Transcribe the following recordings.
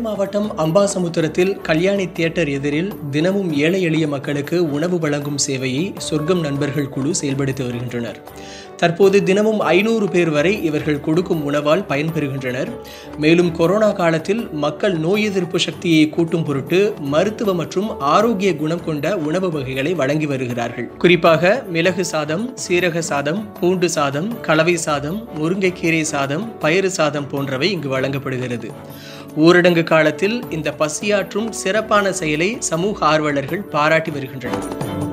மாவட்டம் அம்பாசமுத்திரத்தில் கல்யாணி தியேட்டர் எதிரில் தினமும் ஏழை எளிய மக்களுக்கு உணவு வழங்கும் சேவையை சொர்க்கம் நண்பர்கள் குழு செயல்படுத்தி வருகின்றனர் தற்போது தினமும் ஐநூறு பேர் வரை இவர்கள் கொடுக்கும் உணவால் பயன்பெறுகின்றனர் மேலும் கொரோனா காலத்தில் மக்கள் நோய் எதிர்ப்பு சக்தியை கூட்டும் பொருட்டு மருத்துவ மற்றும் ஆரோக்கிய குணம் கொண்ட உணவு வகைகளை வழங்கி வருகிறார்கள் குறிப்பாக மிளகு சாதம் சீரக சாதம் பூண்டு சாதம் கலவை சாதம் முருங்கைக்கீரை சாதம் பயிறு சாதம் போன்றவை இங்கு வழங்கப்படுகிறது ஊரடங்கு காலத்தில் இந்த பசியாற்றும் சிறப்பான செயலை சமூக ஆர்வலர்கள் பாராட்டி வருகின்றனர்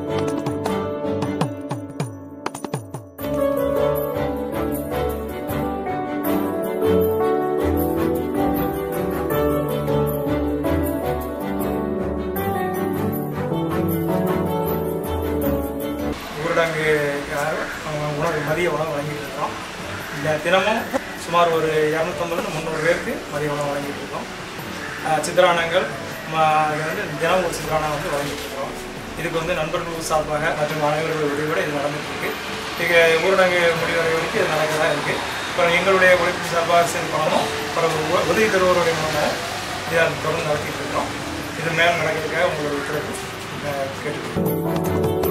ஊரடங்குக்காக அவங்க உணவு மதிய உணவு வழங்கிட்டு இருக்கோம் இந்த தினமும் சுமார் ஒரு இரநூத்தம்பது முந்நூறு பேருக்கு மதிய உணவு வழங்கிட்டு இருக்கோம் அஹ் சித்திரானங்கள் ம- இது வந்து தினம் ஒரு சித்திரானம் வந்து வழங்கிட்டு இருக்கோம் இதுக்கு வந்து நண்பர்கள் சார்பாக மற்றும் அனைவர்களுடைய உதவியோடு இது நடந்துட்டு இருக்கு இது ஊரடங்கு முடிவடை வரைக்கும் இது நடக்கதா இருக்கு அப்புறம் எங்களுடைய உழைப்பு சார்பாக சரி பணமும் அப்புறம் உ- உதவி தருவோருடைய மூலமாக இதை தொடர்ந்து நடத்திட்டு இருக்கோம் இது மேலும் நடக்கிறதுக்காக உங்களோட ஒத்துழைப்பு அஹ் கேட்டுக்கிறோம்